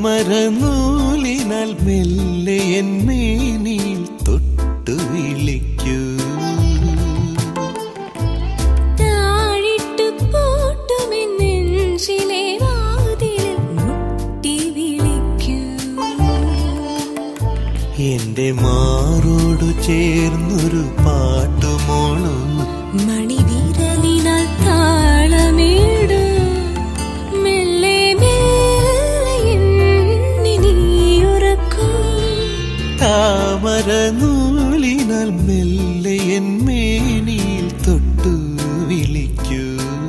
താമരനൂലിനാൽ മെല്ലെ എന്നേനിൽ തൊട്ടു വിളിക്കൂ താഴിട്ട് പൂട്ടുമെന്നെഞ്ചിലെ വാതിലിൽ മുട്ടി വിളിക്കൂ എന്റെ മാറോടു ചേർന്നൊരു പാട്ടുമോളും മണിവിരലിനാൽ താളമേടു മെല്ലെ മെല്ലെ എന്നെ നീ ഉറക്കൂ താമരനൂലിനാൽ മെല്ലെ എന്നേനിൽ തൊട്ടു വിളിക്കൂ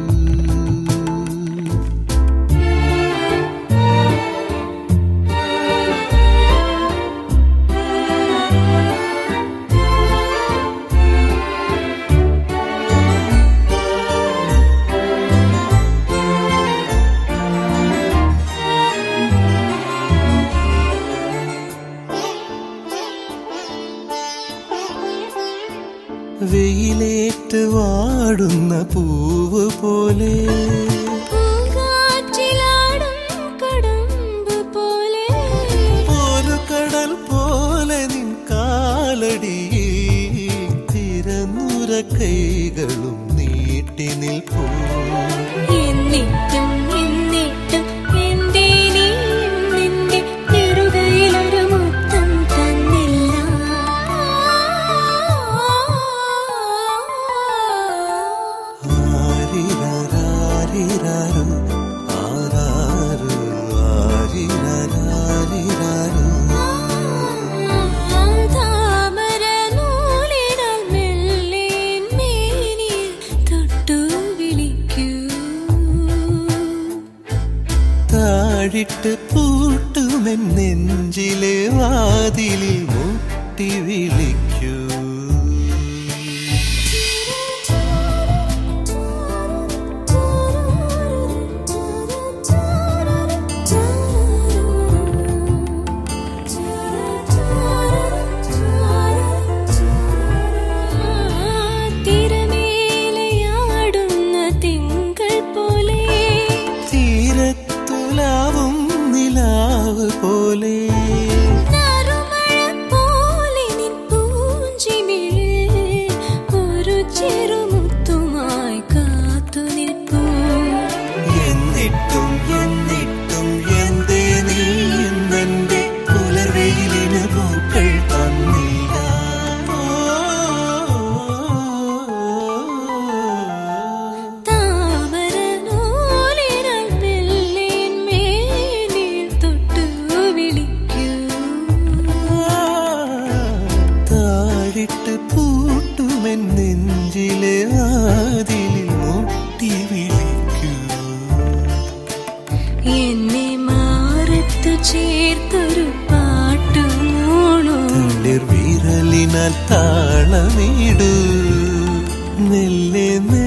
വെയിലേറ്റ് വാടുന്ന പൂവ് പോലെ പൂങ്കാറ്റിലാടും കടമ്പ് പോലെ ഒരു കടൽ പോലെ നിൻ കാലടിയിൽ തിരന്നുര കൈകളും നീട്ടി നിൽപ്പൂ എന്നിട്ടും എന്നിട്ടും എന്റെ നീ നിന്റെ നെറുകയിലൊരു മുത്തം തന്നില്ല ആരിരാരിരാരോ, ആരാരോ, ആരിരാരിരാരോ. താമരനൂലിനാൽ മെല്ലെ മേനിൽ തൊട്ടു വിളിക്കൂ താഴിട്ട് പൂട്ടുമെൻ നെഞ്ചിലെ വാതിലിൽ മുട്ടി വിളിക്കൂ തിരമേലയാടുന്ന തിങ്കൾ പോലെ തീരത്തുലാവും നിലാവ് പോലെ നറുമഴ പോലെ നിൻ പൂഞ്ചിമിഴിൽ ഒരു ചെറുമുത്തുമായി കാത്തു നിൽപ്പൂ എന്നിട്ടും എന്നിട്ടും എന്തേ നീ എന്നെ പുലർവെയിലിന് പൂക്കൾ തന്നില്ല താമരനൂലിനാൽ മെല്ലേൻ മേനിൽ തൊട്ടു വിളിക്കൂ താഴിട്ട് പൂട്ടുമെൻ നെഞ്ചിലെ വാതിലിൽ മുട്ടി വിളിക്കൂ എന്നെ മാറത്തു ചേർത്തൊരു പാട്ടുമോളൂ തളിർ വിരലിനാൽ താളമിടൂ മെല്ലെ മെല്ലെ